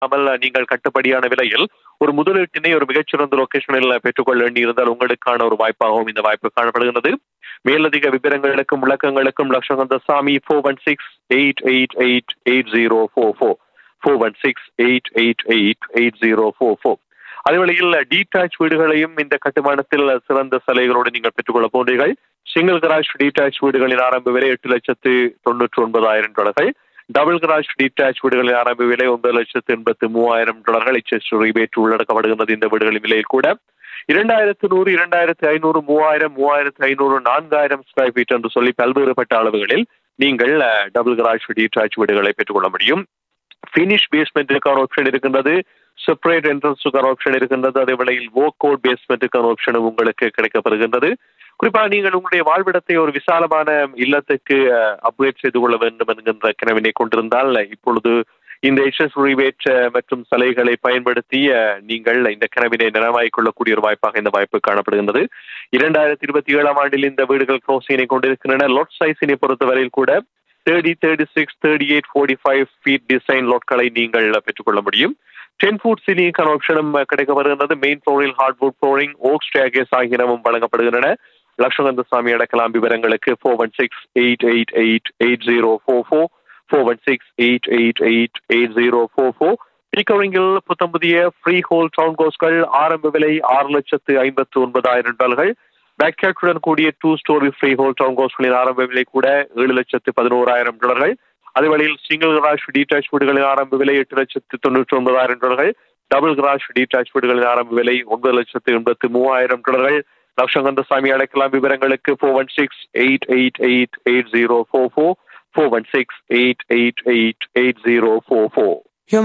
அமல் நீங்கள் கட்டுப்படியான விலையில் ஒரு முதலீட்டினை ஒரு மிகச்சிறந்த லொகேஷனில் பெற்றுக்கொள்ள வேண்டியிருந்தால் உங்களுக்கான ஒரு வாய்ப்பாகவும் இந்த வாய்ப்பு காணப்படுகிறது மேலதிக விவரங்களுக்கும் விளக்கங்களுக்கும் Lakshmikantha Sami four one six eight eight eight eight zero four four four one six eight eight eight eight zero four four அதேவேளையில் டீடாச் வீடுகளையும் இந்த கட்டுமானத்தில் சிறந்த சலுகைகளோடு நீங்கள் பெற்றுக்கொள்ள போன்றீர்கள் சிங்கிள் கராஜ் டீடாச் வீடுகளின் ஆரம்ப விலை எட்டு லட்சத்து தொண்ணூற்றி ஒன்பதாயிரம் டாலர்கள் டபுள் கராஜ் டீடாச் வீடுகளின் ஆரம்ப விலை ஒன்பது லட்சத்து எண்பத்து மூவாயிரம் டாலர்கள் எச்எஸ் ரிபேட் உள்ளடக்கப்படுகின்றது இந்த வீடுகளின் விலையில் கூட இரண்டாயிரத்து நூறு இரண்டாயிரத்து ஐநூறு மூவாயிரம் மூவாயிரத்து ஐநூறு நான்காயிரம் ஸ்கொயர் ஃபீட் என்று சொல்லி பல்வேறுபட்ட அளவுகளில் நீங்கள் டபுள் கராஜ் டீடாச் வீடுகளை பெற்றுக்கொள்ள முடியும் ஃபினிஷ் பேஸ்மெண்ட்டுக்கான ஆப்ஷன் இருக்கின்றது செப்பரேட் என்ட்ரன்ஸுக்கான ஆப்ஷன் இருக்கின்றது அதே வேளையில் வோக் கோட் பேஸ்மெண்ட்டுக்கான ஆப்ஷனும் உங்களுக்கு கிடைக்கப்படுகின்றது குறிப்பாக நீங்கள் உங்களுடைய வாழ்விடத்தை ஒரு விசாலமான இல்லத்துக்கு அப்கிரேட் செய்து கொள்ள வேண்டும் என்கின்ற கனவினை கொண்டிருந்தால் இப்பொழுது இந்த எச்எஸ் ரிவேட் மற்றும் சலுகைகளை பயன்படுத்தி நீங்கள் இந்த கனவினை நனவாய் கொள்ளக்கூடிய ஒரு வாய்ப்பாக இந்த வாய்ப்பு காணப்படுகின்றது இரண்டாயிரத்தி இருபத்தி ஏழாம் ஆண்டில் இந்த வீடுகள் க்ளோசினை கொண்டிருக்கின்றன லோட் சைஸினை பொறுத்தவரையில் கூட thirty thirty six thirty eight forty five feet design லோட்களை நீங்கள் பெற்றுக்கொள்ள முடியும் டென் ஃபுட் சீலிங்கான ஆப்ஷனும் கிடைக்க வருகின்றது மெயின் ஃப்ளோரில் ஹார்ட்வுட் ஃப்ளோரிங் ஓக் ஸ்டேகேஸ் ஆகியனவும் வழங்கப்படுகின்றன லட்சுமந்த சாமி அடக்கலாம் விவரங்களுக்கு four one six eight eight eight eight zero four four four one six eight eight eight eight zero four four பீக்கரிங்கில் புத்தம் புதிய ஃப்ரீ ஹோல் டவுன் கோஸ்கள் ஆரம்ப விலை ஆறு லட்சத்து ஐம்பத்து ஒன்பதாயிரம் டாலர்கள் பேக்கேட்டுடன் கூடிய two storey freehold town கோஸ்களின் ஆரம்ப விலை கூட ஏழு லட்சத்து பதினோராயிரம் டாலர்கள் அதே வழியில் சிங்கிள் கிராஷ் டீடாச் வீடுகளின் ஆரம்ப விலை எட்டு லட்சத்து தொண்ணூற்றி ஒன்பதாயிரம் டாலர்கள் டபுள் கிராஷ் டீடாச் வீடுகளின் ஆரம்ப விலை ஒன்பது லட்சத்து எண்பத்து மூவாயிரம் டாலர்கள் லட்சங்கந்த சாமி அழைக்கலாம் விவரங்களுக்கு four one six eight eight eight eight zero four four four one six eight eight eight eight zero four four